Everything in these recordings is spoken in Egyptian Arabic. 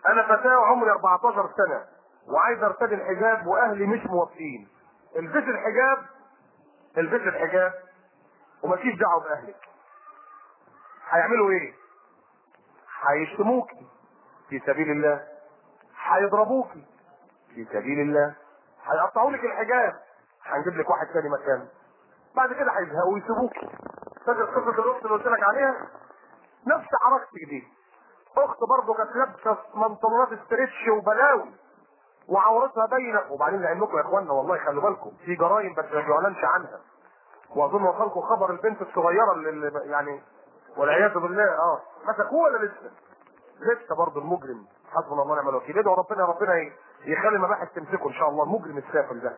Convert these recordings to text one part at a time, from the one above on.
انا فتاه وعمري 14 سنه وعايز ارتدي الحجاب واهلي مش موافقين البس الحجاب البس الحجاب ومفيش دعوه باهلك هيعملوا ايه هيشتموكي في سبيل الله هيضربوكي في سبيل الله هيقطعوا لك الحجاب هنجيب لك واحد تاني مكانه بعد كده هيزهقوا ويسيبوكي فاكر قصه الاخت اللي قلت لك عليها نفس عرفتك دي اخت برضه كانت لابسه منطلونات استرتش وبلاوي وعورتها باينه وبعدين لعلمكم يا اخوانا والله خلوا بالكم في جرائم بس ما بيعلنش عنها واظن وصلكم خبر البنت الصغيره اللي اللي يعني والعياذ بالله اه مسكوه ولا لسه؟ لسه برضه المجرم حسبنا الله ونعم الوكيل ادعوا ربنا ربنا ي- يخلي المباحث تمسكه ان شاء الله المجرم السافل ده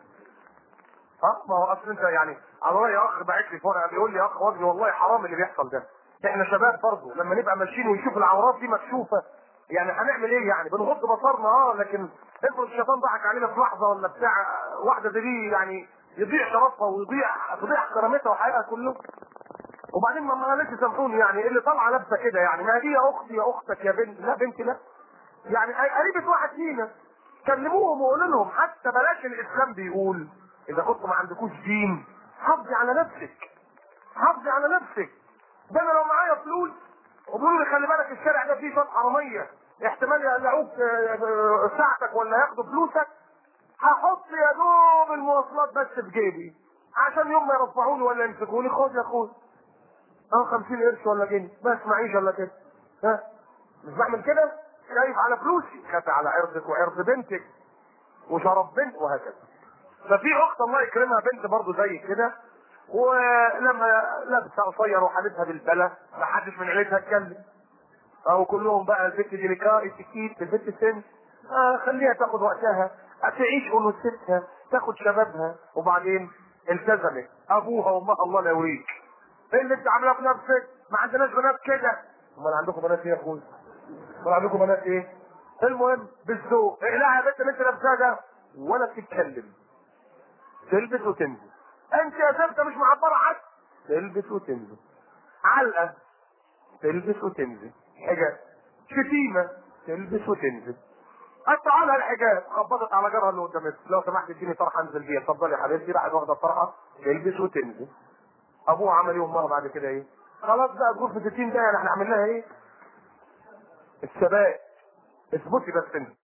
اه ما هو اصل انت يعني على راي اخ باعت لي ورقه بيقول لي يا اخ وجدي والله حرام اللي بيحصل ده احنا شباب برضه لما نبقى ماشيين ونشوف العورات دي مكشوفه يعني هنعمل ايه يعني بنغض بصرنا اه لكن افرض الشيطان ضحك علينا في لحظه ولا بتاع واحده زي دي يعني يضيع شرفها ويضيع تضيع كرامتها وحقها كله وبعدين ما معلش سامحوني يعني اللي طالعه لابسه كده يعني ما دي يا اختي يا اختك يا بنت لا بنتي لا يعني قريبة واحد فينا كلموهم وقولوا لهم حتى بلاش الاسلام بيقول اذا كنتوا ما عندكوش دين حافظي على نفسك حافظي على نفسك ده انا لو معايا فلوس وبيقولوا لي خلي بالك الشارع ده فيه شويه حراميه احتمال يقلعوك آه، آه، ساعتك ولا ياخدوا فلوسك هحط يا دوب المواصلات بس في جيبي عشان يوم ما يرفعوني ولا يمسكوني خد يا اخويا اه 50 قرش ولا جنيه بس معيش ولا كده ها مش بعمل كده خايف على فلوسي خايف على عرضك وعرض بنتك وشرف بنت وهكذا ففي اخت الله يكرمها بنت برضه زي كده ولما لابسه قصير وحالتها بالبلا ما حدش من عيلتها اتكلم او كلهم بقى البنت دي لقاء اتيكيت البنت سن آه خليها تاخد وقتها تعيش انوثتها تاخد شبابها وبعدين التزمت ابوها وامها الله لا يوريك ايه اللي انت عاملاه في نفسك ما عندناش بنات كده امال عندكم بنات ايه يا اخويا امال عندكم بنات ايه المهم بالذوق اقلعها يا بنت اللي انت لابساها ده ولا تتكلم تلبس وتنزل انت يا زلمه مش معبره عنك تلبس وتنزل علقه تلبس وتنزل حجاب شتيمه تلبس وتنزل قطع لها الحجاب خبطت على جرها اللي قدامك لو سمحت اديني طرحه انزل بيها اتفضلي يا حبيبتي راحت واخده الطرحه تلبس وتنزل ابوها عمل ايه وامها بعد كده ايه خلاص بقى غرفه 60 ده يعني احنا عملناها ايه الثبات اثبتي بس انت